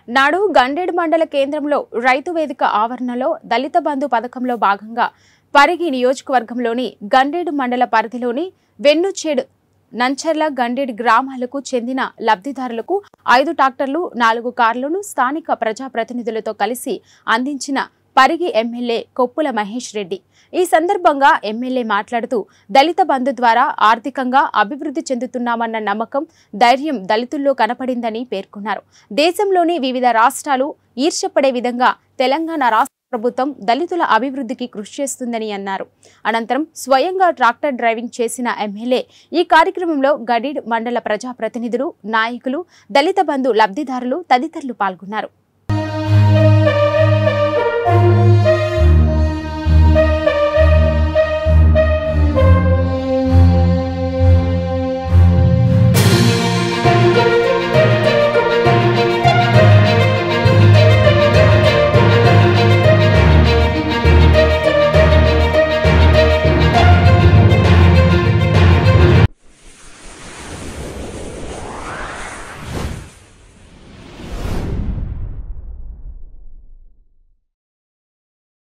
నాడు గండేడు మండల కేంద్రంలో రైతు వేదిక ఆవరణలో దళిత బంధు పథకంలో భాగంగా పరిగి నియోజకవర్గంలోని గండేడు మండల పరిధిలోని వెన్నుచేడు నంచర్ల గండేడు గ్రామాలకు చెందిన లబ్ధిదారులకు ఐదు ట్రాక్టర్లు నాలుగు కార్లను స్థానిక ప్రజాప్రతినిధులతో కలిసి అందించిన పరిగి ఎమ్మెల్యే కొప్పుల మహేష్ రెడ్డి ఈ సందర్భంగా ఎమ్మెల్యే మాట్లాడుతూ దళిత బంధు ద్వారా ఆర్థికంగా అభివృద్ధి చెందుతున్నామన్న నమ్మకం ధైర్యం దళితుల్లో కనపడిందని పేర్కొన్నారు దేశంలోని వివిధ రాష్ట్రాలు ఈర్ష్యపడే విధంగా తెలంగాణ రాష్ట్ర ప్రభుత్వం దళితుల అభివృద్ధికి కృషి చేస్తుందని అన్నారు అనంతరం స్వయంగా ట్రాక్టర్ డ్రైవింగ్ చేసిన ఎమ్మెల్యే ఈ కార్యక్రమంలో గడీడ్ మండల ప్రజాప్రతినిధులు నాయకులు దళిత బంధు లబ్ధిదారులు తదితరులు పాల్గొన్నారు